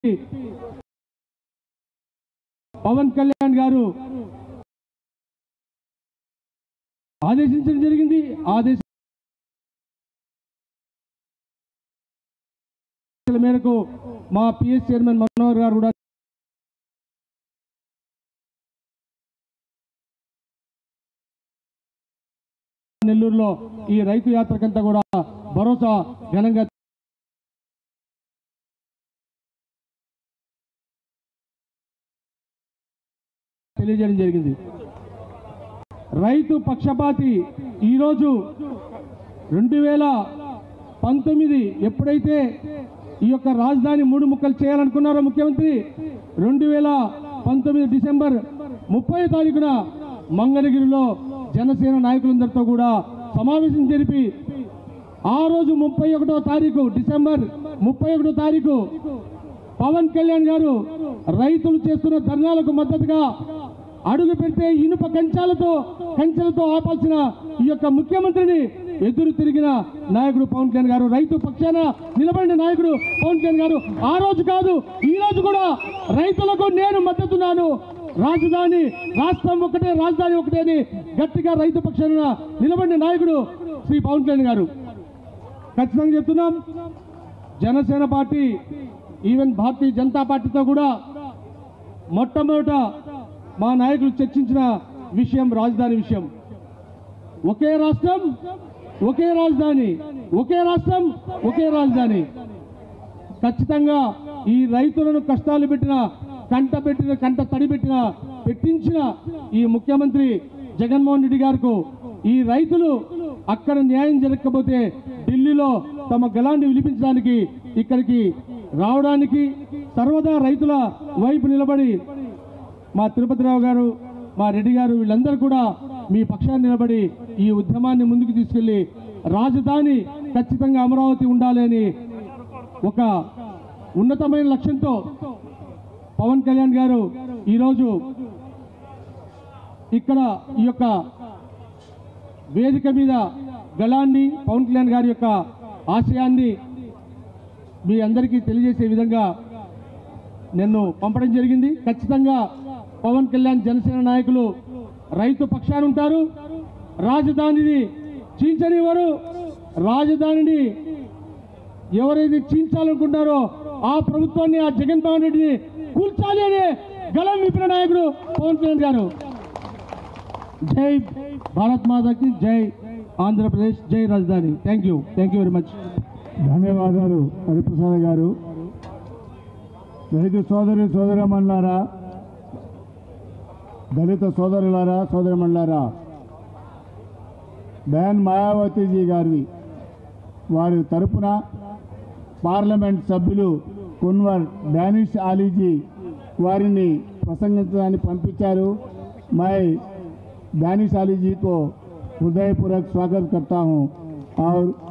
పవన్ కళ్యాణ్ గారు ఆదేశించడం జరిగింది ఆదేశ మేరకు మా పిఎస్ చైర్మన్ మనోహర్ గారు కూడా నెల్లూరులో ఈ రైతు యాత్రకంతా కూడా భరోసా ఘనంగా తెలియజేయడం జరిగింది రైతు పక్షపాతి ఈరోజు రెండు వేల పంతొమ్మిది ఎప్పుడైతే ఈ యొక్క రాజధాని మూడు ముక్కలు చేయాలనుకున్నారో ముఖ్యమంత్రి రెండు వేల పంతొమ్మిది డిసెంబర్ ముప్పై తారీఖున మంగళగిరిలో జనసేన నాయకులందరితో కూడా సమావేశం జరిపి ఆ రోజు ముప్పై ఒకటో తారీఖు డిసెంబర్ ముప్పై ఒకటో తారీఖు పవన్ కళ్యాణ్ గారు రైతులు చేస్తున్న ధర్నాలకు మద్దతుగా అడుగు పెడితే ఇనుప కంచాలతో కంచెలతో ఆపాల్సిన ఈ యొక్క ముఖ్యమంత్రిని ఎదురు తిరిగిన నాయకుడు పవన్ కళ్యాణ్ గారు రైతు పక్షాన నిలబడిన నాయకుడు పవన్ కళ్యాణ్ గారు ఆ రోజు కాదు ఈ రోజు కూడా రైతులకు నేను మద్దతున్నాను రాజధాని రాష్ట్రం ఒకటే రాజధాని ఒకటే అని గట్టిగా రైతు పక్షాన నిలబడిన నాయకుడు శ్రీ పవన్ కళ్యాణ్ గారు ఖచ్చితంగా చెప్తున్నాం జనసేన పార్టీ ఈవెన్ భారతీయ జనతా పార్టీతో కూడా మొట్టమొదట మా నాయకులు చర్చించిన విషయం రాజధాని విషయం ఒకే రాష్ట్రం ఒకే రాజధాని ఒకే రాష్ట్రం ఒకే రాజధాని ఖచ్చితంగా ఈ రైతులను కష్టాలు పెట్టిన కంట పెట్టిన కంట తడి పెట్టిన పెట్టించిన ఈ ముఖ్యమంత్రి జగన్మోహన్ రెడ్డి గారికి ఈ రైతులు అక్కడ న్యాయం జరగకపోతే ఢిల్లీలో తమ గలాన్ని విలిపించడానికి ఇక్కడికి రావడానికి సర్వదా రైతుల వైపు నిలబడి మా తిరుపతిరావు గారు మా రెడ్డి గారు వీళ్ళందరూ కూడా మీ పక్షాన్ని నిలబడి ఈ ఉద్యమాన్ని ముందుకు తీసుకెళ్లి రాజధాని ఖచ్చితంగా అమరావతి ఉండాలి అని ఒక ఉన్నతమైన లక్ష్యంతో పవన్ కళ్యాణ్ గారు ఈరోజు ఇక్కడ ఈ యొక్క వేదిక మీద గళాన్ని పవన్ కళ్యాణ్ గారి యొక్క ఆశయాన్ని మీ అందరికీ తెలియజేసే విధంగా నన్ను పంపడం జరిగింది ఖచ్చితంగా పవన్ కళ్యాణ్ జనసేన నాయకులు రైతు పక్షాన ఉంటారు రాజధానిని చీల్చనివ్వరు రాజధానిని ఎవరైతే చీల్చాలనుకుంటారో ఆ ప్రభుత్వాన్ని ఆ జగన్మోహన్ రెడ్డిని కూల్చాలి అనే గలం విప్పిన నాయకుడు పవన్ కళ్యాణ్ గారు జై భారత్ మాతకి జై ఆంధ్రప్రదేశ్ జై రాజధాని thank you thank you very much ధన్యవాదాలు హరిప్రసాద్ గారు రైతు సోదరి సోదరమన్నారా దళిత సోదరులారా సోదరమన్నారా బయాన్ మాయావతిజీ గారి వారి తరపున పార్లమెంట్ సభ్యులు కున్వర్ డానిష్ ఆలీజీ వారిని ప్రసంగించడానికి పంపించారు మై డానిష్ आली जी को हृदयपूर्वक स्वागत करता हूं और